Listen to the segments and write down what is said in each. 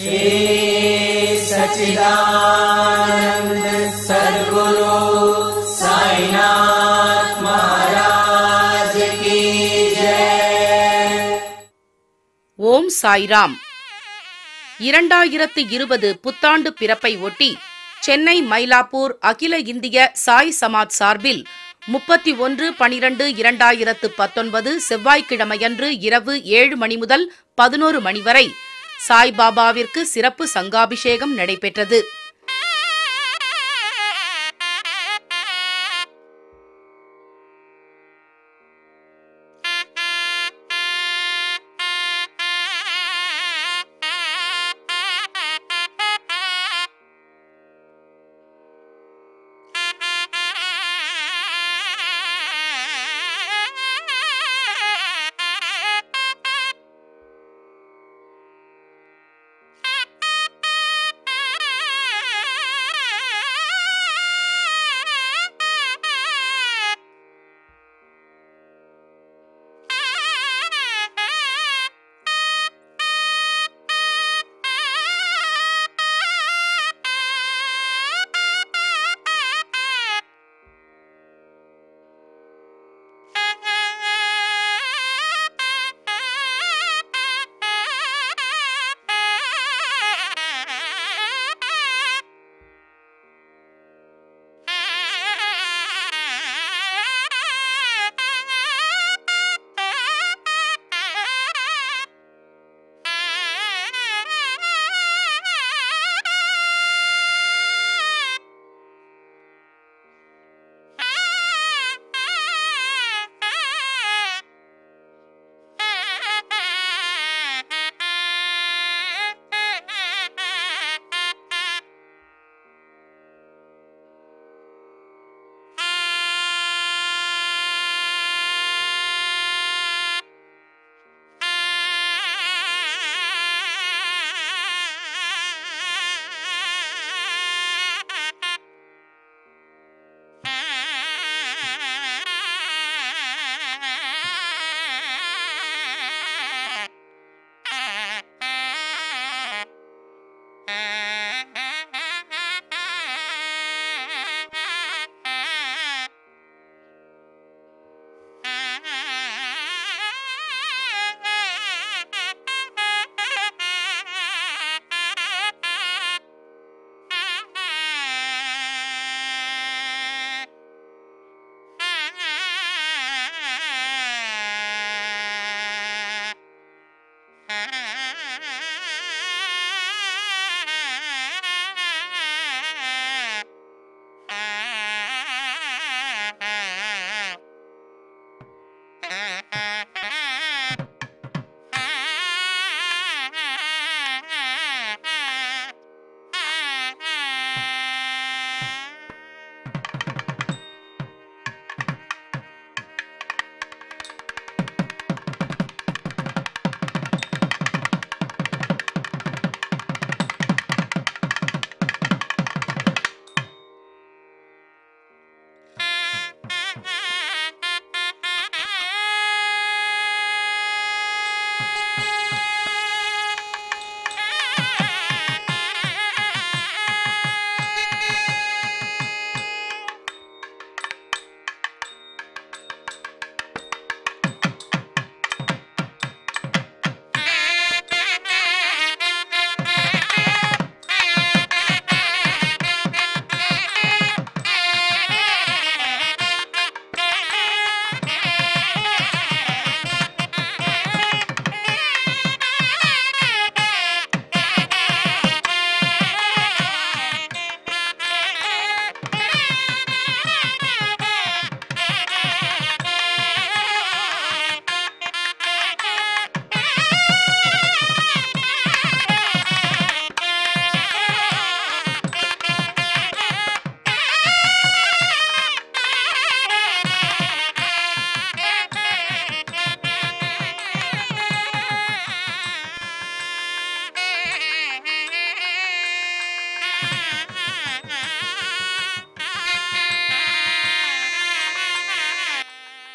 सचिदानंद सदगुरु साईनाथ महाराज की जय ஓம் சாய்ராம் இரண்டாயிரத்து இருபது புத்தாண்டு பிறப்பை ஒட்டி சென்னை மயிலாப்பூர் அகில இந்திய சாய் சமாஜ் சார்பில் முப்பத்தி ஒன்று பனிரெண்டு இரண்டாயிரத்து பத்தொன்பது செவ்வாய்க்கிழமையன்று இரவு ஏழு மணி முதல் பதினோரு மணி வரை சாய்பாபாவிற்கு சிறப்பு சங்காபிஷேகம் நடைபெற்றது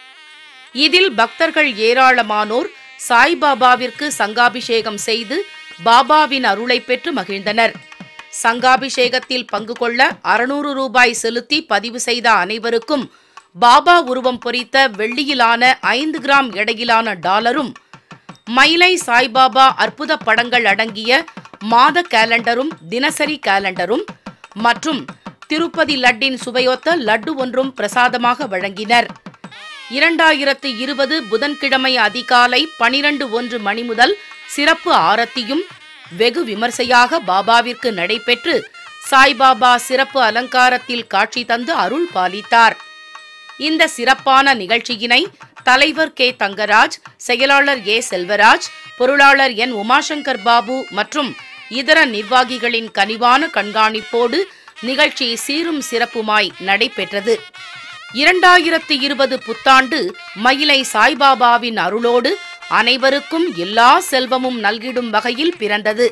இதில் பக்தர்கள் ஏராளமானோர் சாய்பாபாவிற்கு சங்காபிஷேகம் செய்து பாபாவின் அருளை பெற்று மகிழ்ந்தனர் சங்காபிஷேகத்தில் பங்கு கொள்ள அறுநூறு ரூபாய் செலுத்தி பதிவு செய்த அனைவருக்கும் பாபா உருவம் பொறித்த வெள்ளியிலான ஐந்து கிராம் எடையிலான டாலரும் மயிலை சாய்பாபா அற்புத படங்கள் அடங்கிய மாத கேலண்டரும் தினசரி கேலண்டரும் மற்றும் திருப்பதி லட்டின் சுவையொத்த லட்டு ஒன்றும் பிரசாதமாக வழங்கினர் இரண்டாயிரத்து இருபது புதன்கிழமை அதிகாலை பனிரண்டு ஒன்று மணி முதல் சிறப்பு ஆரத்தியும் வெகு விமர்சையாக பாபாவிற்கு நடைபெற்று சாய்பாபா சிறப்பு அலங்காரத்தில் காட்சி தந்து அருள் பாலித்தார் இந்த சிறப்பான நிகழ்ச்சியினை தலைவர் கே தங்கராஜ் செயலாளர் ஏ செல்வராஜ் பொருளாளர் என் உமாசங்கர் பாபு மற்றும் இதர நிர்வாகிகளின் கனிவான கண்காணிப்போடு நிகழ்ச்சி சீரும் சிறப்புமாய் நடைபெற்றது இரண்டாயிரத்து இருபது புத்தாண்டு மயிலை சாய்பாபாவின் அருளோடு அனைவருக்கும் எல்லா செல்வமும் நல்கிடும் வகையில் பிறந்தது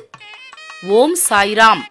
ஓம் சாய்ராம்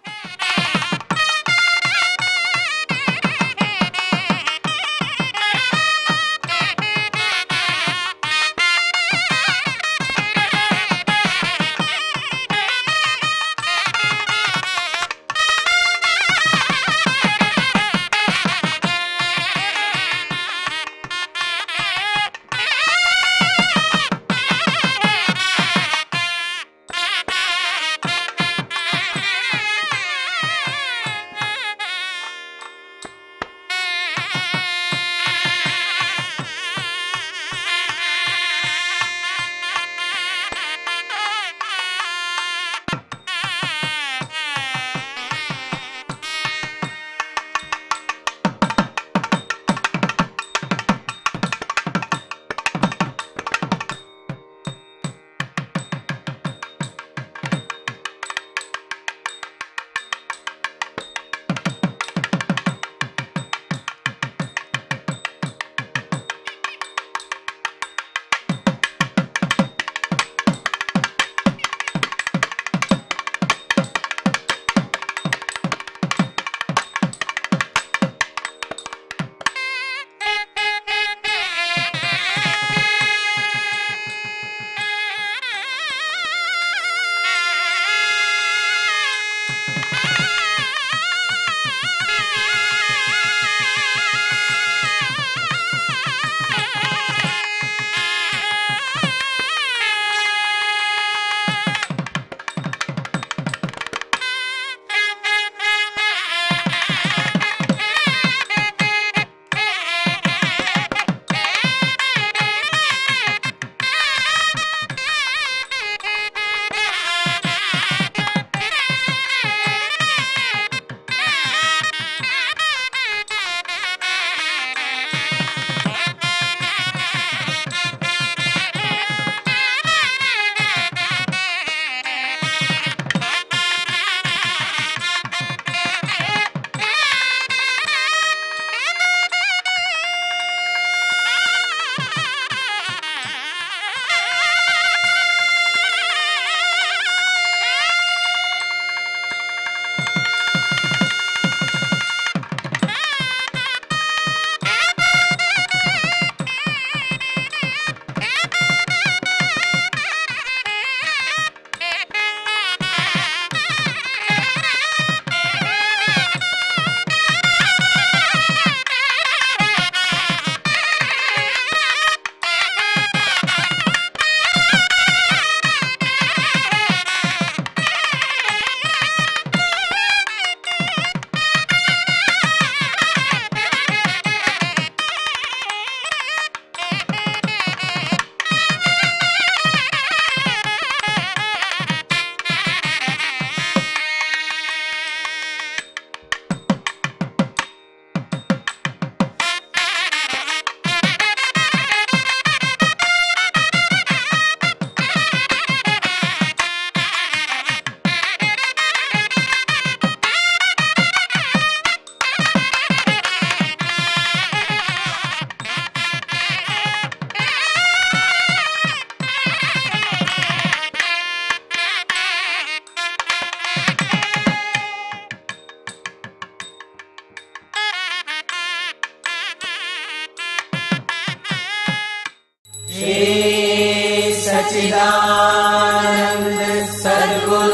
सच्चिदानन्द सद्गुरु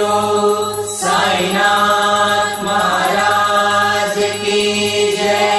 जय